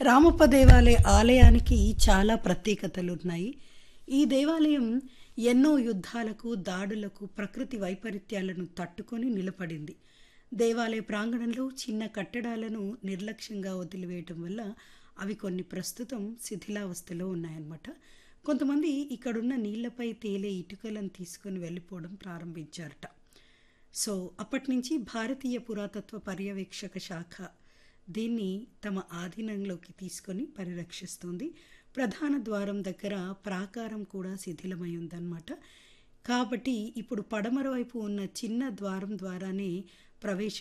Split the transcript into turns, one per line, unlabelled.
రామప్ప దేవాలయ ఆలయానికి చాలా ప్రత్యేకతలు ఉన్నాయి ఈ దేవాలయం ఎన్నో యుద్ధాలకు దాడులకు ప్రకృతి వైపరీత్యాలను తట్టుకొని నిలబడింది దేవాలయ ప్రాంగణంలో చిన్న కట్టడాలను నిర్లక్ష్యంగా వదిలివేయటం వల్ల అవి కొన్ని ప్రస్తుతం శిథిలావస్థలో ఉన్నాయన్నమాట కొంతమంది ఇక్కడున్న నీళ్లపై తేలే ఇటుకలను తీసుకొని వెళ్ళిపోవడం ప్రారంభించారట సో అప్పటి నుంచి భారతీయ పురాతత్వ పర్యవేక్షక శాఖ దీన్ని తమ ఆధీనంలోకి తీసుకొని పరిరక్షిస్తుంది ప్రధాన ద్వారం దగ్గర ప్రాకారం కూడా శిథిలమై ఉందన్నమాట కాబట్టి ఇప్పుడు పడమర వైపు ఉన్న చిన్న ద్వారం ద్వారానే ప్రవేశ